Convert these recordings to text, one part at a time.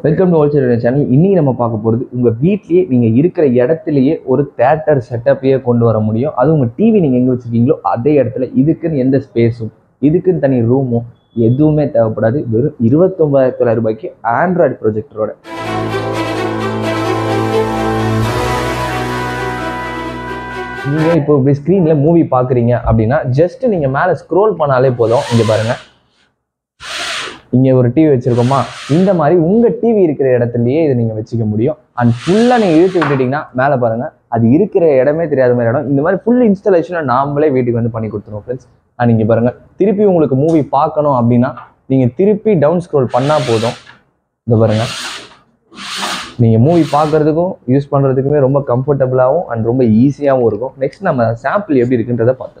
welcome to wholesale channel இன்னைக்கு நம்ம பார்க்க போகிறது உங்கள் வீட்லேயே நீங்கள் இருக்கிற இடத்துலையே ஒரு தேட்டர் செட்டப்பையே கொண்டு வர முடியும் அது உங்கள் டிவி நீங்கள் எங்கே வச்சுருக்கீங்களோ அதே இடத்துல இதுக்குன்னு எந்த ஸ்பேஸும் இதுக்குன்னு தனி ரூமும் எதுவுமே தேவைப்படாது வெறும் இருபத்தொம்பதாயிரத்தி தொள்ளாயிரம் ரூபாய்க்கு ஆண்ட்ராய்டு ப்ரொஜெக்டரோட நீங்கள் இப்போ இப்படி ஸ்க்ரீனில் மூவி பார்க்குறீங்க அப்படின்னா ஜஸ்ட் நீங்கள் மேலே ஸ்க்ரோல் பண்ணாலே போதும் இங்கே பாருங்கள் இங்கே ஒரு டிவி வச்சுருக்கோமா இந்த மாதிரி உங்கள் டிவி இருக்கிற இடத்துலையே இதை நீங்கள் வச்சுக்க முடியும் அண்ட் ஃபுல்லாக நீங்கள் இழுத்து விட்டுட்டிங்கன்னா மேலே பாருங்கள் அது இருக்கிற இடமே தெரியாத மாதிரி இடம் இந்த மாதிரி ஃபுல் இன்ஸ்டாலேஷனை நாமளே வீட்டுக்கு வந்து பண்ணி கொடுத்துருவோம் ஃப்ரெண்ட்ஸ் அண்ட் இங்கே பாருங்கள் திருப்பி உங்களுக்கு மூவி பார்க்கணும் அப்படின்னா நீங்கள் திருப்பி டவுன் ஸ்க்ரோல் பண்ணால் போதும் இந்த பாருங்கள் நீங்கள் மூவி பார்க்குறதுக்கும் யூஸ் பண்ணுறதுக்குமே ரொம்ப கம்ஃபர்டபுளாகவும் அண்ட் ரொம்ப ஈஸியாகவும் இருக்கும் நெக்ஸ்ட் நம்ம சாம்பிள் எப்படி இருக்குன்றதை பார்த்து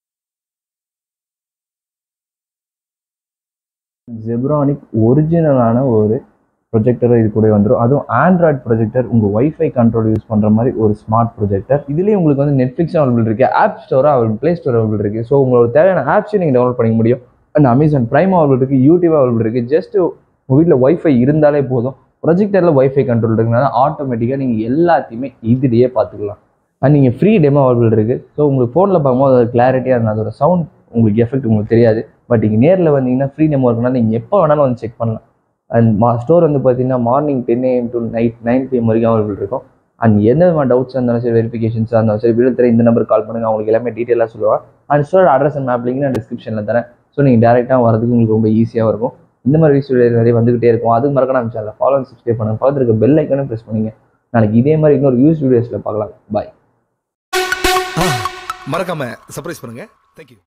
ஜெப்ரானிக் ஒரிஜினலான ஒரு ப்ரொஜெக்டரும் இது கூட வந்துடும் அதுவும் ஆண்ட்ராய்ட் ப்ரொஜெக்டர் உங்கள் ஒய்ஃபை கண்ட்ரோல் யூஸ் பண்ணுற மாதிரி ஒரு ஸ்மார்ட் ப்ரொஜெக்டர் இதுலேயே உங்களுக்கு வந்து நெட்ஃப்ளிக்ஸ் அவைலபிள் இருக்குது ஆப் ஸ்டோரும் அவைலபிள் ப்ளே ஸ்டோர் அவைலபிள் இருக்குது ஸோ உங்களுக்கு தேவையான ஆப்ஸையும் நீங்கள் டவுன்லோட் பண்ணிக்க முடியும் அண்ட் அமேசான் ப்ரைம் அவைலபிள் இருக்குது யூடியூப் அவைலபிள் இருக்குது ஜஸ்ட் உங்கள் வீட்டில் ஒய்ஃபை இருந்தாலே போதும் ப்ரொஜெக்டரில் ஒய்ஃபை கண்ட்ரோல் இருக்குனால ஆட்டோமேட்டிக்காக நீங்கள் எல்லாத்தையுமே இதுலேயே பார்த்துக்கலாம் அண்ட் நீங்கள் ஃப்ரீ டெமோ அவைலபிள் இருக்குது ஸோ உங்களுக்கு ஃபோனில் பார்க்கும்போது அது கிளாரிட்டியாக இருந்தால் அதோட சவுண்ட் உங்களுக்கு எஃபெக்ட் உங்களுக்கு தெரியாது பட் இங்கே நேரில் வந்தீங்கன்னா ஃப்ரீ டெமோ இருக்குன்னா நீங்கள் எப்போ வேணாலும் வந்து செக் பண்ணலாம் அண்ட் மா ஸ்டோர் வந்து பார்த்தீங்கன்னா morning ten AM to night nine PM வரைக்கும் அவைலபிள் இருக்கும் அண்ட் எந்த விதமான டவுட்ஸ் இருந்தாலும் சரி வெரிஃபிகேஷன்ஸாக இருந்தாலும் சரி வீடியோ தர இந்த நம்பருக்கு கால் பண்ணுங்கள் அவங்களுக்கு எல்லாமே டீட்டெயிலாக சொல்லுவாங்க and store address and map link நான் டிஸ்கிரிப்ஷனில் தரேன் ஸோ நீங்கள் டேரெக்டாக வரதுக்கு உங்களுக்கு ரொம்ப ஈஸியாக இருக்கும் இந்த மாதிரி வீடியோ நிறைய வந்துகிட்டே இருக்கும் அதுக்கு மறக்க நம்ம சேனலில் ஃபாலோ சப்ஸ்கிரைப் பண்ணுங்கள் பக்கத்தில் இருக்க பெல் ஐக்கனும் ப்ரெஸ் பண்ணுங்க நாளைக்கு இதே மாதிரி இன்னொரு யூஸ் வீடியோஸில் பார்க்கலாம் பாய் மறக்காம சர்ப்ரைஸ் பண்ணுங்க தேங்க்யூ